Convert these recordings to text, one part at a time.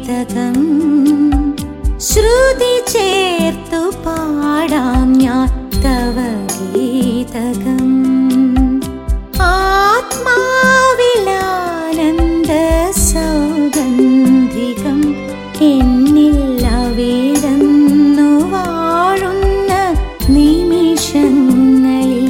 ഗീതകം ശ്രുതി ചേർത്തു പാടാം ഞാൻ തവ ഗീതകം ആത്മാവിലാനന്ദ സൗഗന്ധികം എന്നിൽ അവിടന്നു വാഴുന്ന നിമിഷങ്ങളിൽ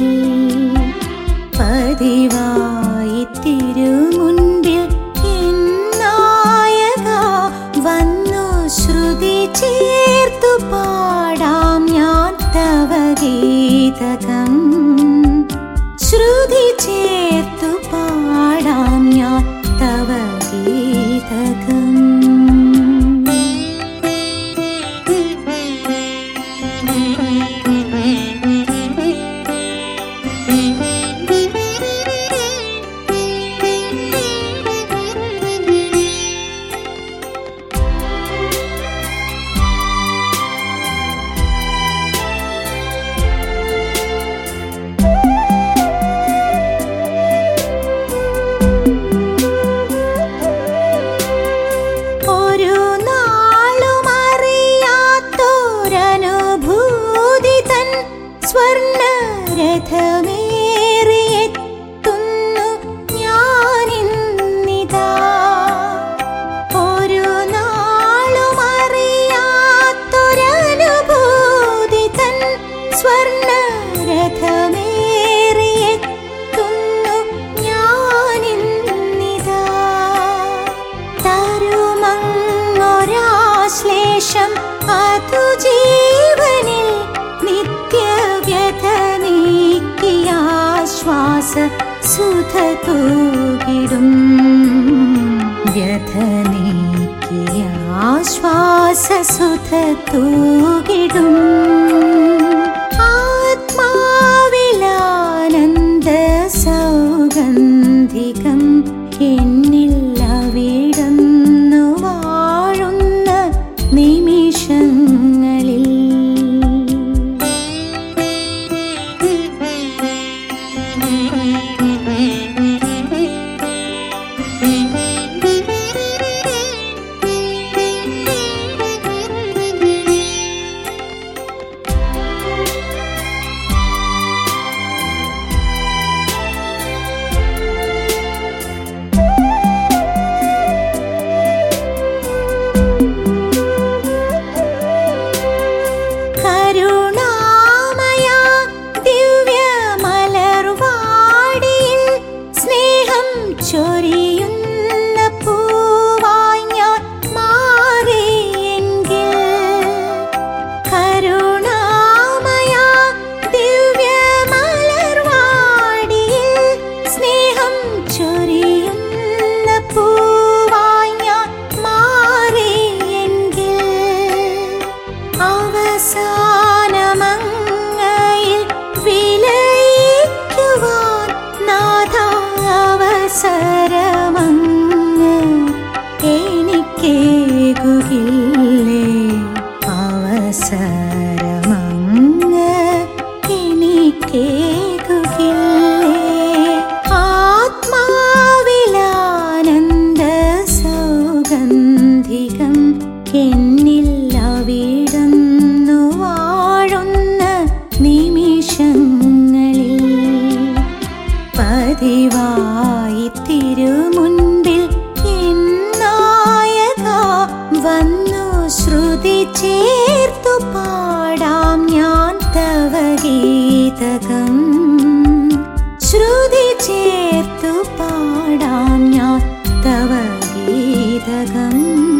പതിവായി തിരുമുൻപിൽ എന്നായക വന്നു ശ്രുതി ചേർത്തു പാടാം ഞാൻ തവ ഗീതകം ശ്രുതി ചേർത്തു പാടാം ഞാൻ തവ ഗീതകം ഒരു നാളും അറിയാത്തൊരനുഭൂതി തൻ സ്വർണ്ണ രഥമേറിയെത്തുന്നു ഞാനിന്നിതാ ഒരു നാളും അറിയാത്തൊരനുഭൂതി തൻ സ്വർണ്ണ രഥമേറിയെത്തുന്നു ഞാനിന്നിതാ തരുമങ്ങൊരാശ്ലേഷം അതു ജീവനിൽ നിത്യവ്യഥ നീക്കിയാശ്വാസ സുധ തൂകിടും വ്യഥ നീക്കിയാശ്വാസ സുധ തൂകിടും ആത്മാവിലാനന്ദ സൗഗന്ധികം എന്നിൽ അവിടന്നു വാഴുന്ന നിമിഷങ്ങളിൽ കരുണാമയ ദിവ്യമലർവാടിയിൽ സ്നേഹം ചൊരിയുന്ന പൂവായി ഞാൻ മാറിയെങ്കിൽ കരുണാമയ ദിവ്യമലർവാടിയിൽ സ്നേഹം ചൊരിയുന്ന പൂവായി ഞാൻ മാറിയെങ്കിൽ അവസാനമങ്ങയിൽ വിലയിക്കുവാൻ നാഥ അവസരമങ്ങ് എനിക്കേകുകില്ലേ അവസരമങ്ങ് എനിക്കേകുകില്ലേ ആത്മാവിലാനന്ദ സൗഗന്ധികം എന്നിൽ അവിടന്നു വാഴുന്ന നിമിഷങ്ങളിൽ പതിവായി തിരുമുൻപിൽ എന്നായക വന്നു ശ്രുതി ചേർത്തു പാടാം ഞാൻ തവ ഗീതകം ശ്രുതി ചേർത്തു പാടാം ഞാൻ തവ ഗീതകം